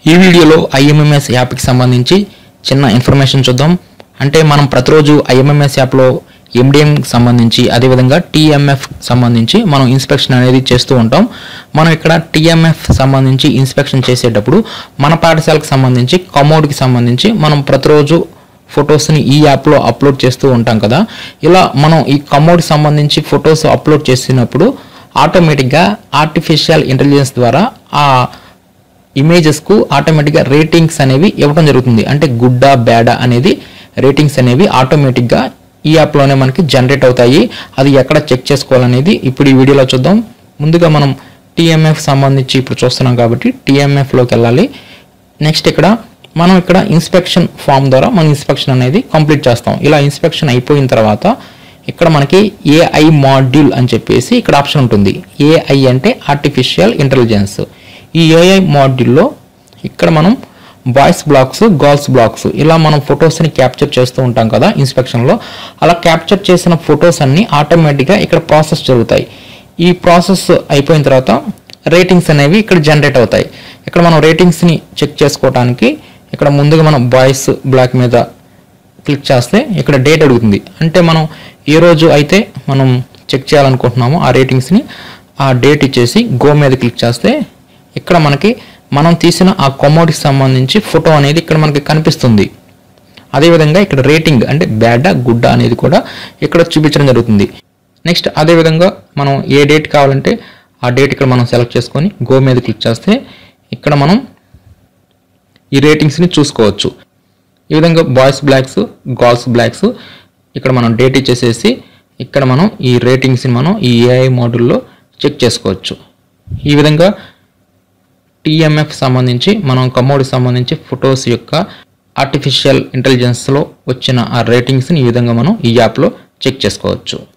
ఈ వీడియోలో ఐఎంఎంఎస్ యాప్కి సంబంధించి చిన్న ఇన్ఫర్మేషన్ చూద్దాం అంటే మనం ప్రతిరోజు ఐఎంఎంఎస్ యాప్లో ఎండిఎంకి సంబంధించి అదేవిధంగా టీఎంఎఫ్ సంబంధించి మనం ఇన్స్పెక్షన్ అనేది చేస్తూ ఉంటాం మనం ఇక్కడ టీఎంఎఫ్ సంబంధించి ఇన్స్పెక్షన్ చేసేటప్పుడు మన పాఠశాలకు సంబంధించి కమోడ్కి సంబంధించి మనం ప్రతిరోజు ఫొటోస్ని ఈ యాప్లో అప్లోడ్ చేస్తూ ఉంటాం కదా ఇలా మనం ఈ కమోడ్కి సంబంధించి ఫొటోస్ అప్లోడ్ చేసినప్పుడు ఆటోమేటిక్గా ఆర్టిఫిషియల్ ఇంటెలిజెన్స్ ద్వారా ఆ ఇమేజెస్కు ఆటోమేటిక్గా రేటింగ్స్ అనేవి ఇవ్వడం జరుగుతుంది అంటే గుడ్డా బ్యాడా అనేది రేటింగ్స్ అనేవి ఆటోమేటిక్గా ఈ యాప్లోనే మనకి జనరేట్ అవుతాయి అది ఎక్కడ చెక్ చేసుకోవాలనేది ఇప్పుడు ఈ వీడియోలో చూద్దాం ముందుగా మనం టీఎంఎఫ్ సంబంధించి ఇప్పుడు చూస్తున్నాం కాబట్టి టీఎంఎఫ్లోకి వెళ్ళాలి నెక్స్ట్ ఇక్కడ మనం ఇక్కడ ఇన్స్పెక్షన్ ఫామ్ ద్వారా మనం ఇన్స్పెక్షన్ అనేది కంప్లీట్ చేస్తాం ఇలా ఇన్స్పెక్షన్ అయిపోయిన తర్వాత ఇక్కడ మనకి ఏఐ మాడ్యూల్ అని చెప్పేసి ఇక్కడ ఆప్షన్ ఉంటుంది ఏఐ అంటే ఆర్టిఫిషియల్ ఇంటెలిజెన్స్ ఈ ఏఐ మాడ్యూల్లో ఇక్కడ మనం బాయ్స్ బ్లాక్స్ గర్ల్స్ బ్లాక్స్ ఇలా మనం ఫొటోస్ని క్యాప్చర్ చేస్తూ ఉంటాం కదా ఇన్స్పెక్షన్లో అలా క్యాప్చర్ చేసిన ఫొటోస్ అన్ని ఆటోమేటిక్గా ఇక్కడ ప్రాసెస్ జరుగుతాయి ఈ ప్రాసెస్ అయిపోయిన తర్వాత రేటింగ్స్ అనేవి ఇక్కడ జనరేట్ అవుతాయి ఇక్కడ మనం రేటింగ్స్ని చెక్ చేసుకోవడానికి ఇక్కడ ముందుగా మనం బాయ్స్ బ్లాక్ మీద క్లిక్ చేస్తే ఇక్కడ డేట్ అడుగుతుంది అంటే మనం ఏ రోజు అయితే మనం చెక్ చేయాలనుకుంటున్నామో ఆ రేటింగ్స్ని ఆ డేట్ ఇచ్చేసి గో మీద క్లిక్ చేస్తే ఇక్కడ మనకి మనం తీసిన ఆ కొమోడికి సంబంధించి ఫోటో అనేది ఇక్కడ మనకి కనిపిస్తుంది అదేవిధంగా ఇక్కడ రేటింగ్ అంటే బ్యాడా గుడ్డా అనేది కూడా ఇక్కడ చూపించడం జరుగుతుంది నెక్స్ట్ అదేవిధంగా మనం ఏ డేట్ కావాలంటే ఆ డేట్ ఇక్కడ మనం సెలెక్ట్ చేసుకొని గో మీద క్లిక్ చేస్తే ఇక్కడ మనం ఈ రేటింగ్స్ని చూసుకోవచ్చు ఈ విధంగా బాయ్స్ బ్లాక్స్ గర్ల్స్ బ్లాక్స్ ఇక్కడ మనం డేట్ ఇచ్చేసేసి ఇక్కడ మనం ఈ రేటింగ్స్ని మనం ఈ ఏఐ మోడల్లో చెక్ చేసుకోవచ్చు ఈ విధంగా టీఎంఎఫ్ సంబంధించి మనం కమోడికి సంబంధించి ఫొటోస్ యొక్క ఆర్టిఫిషియల్ ఇంటెలిజెన్స్లో వచ్చిన ఆ రేటింగ్స్ని ఈ విధంగా మనం ఈ యాప్లో చెక్ చేసుకోవచ్చు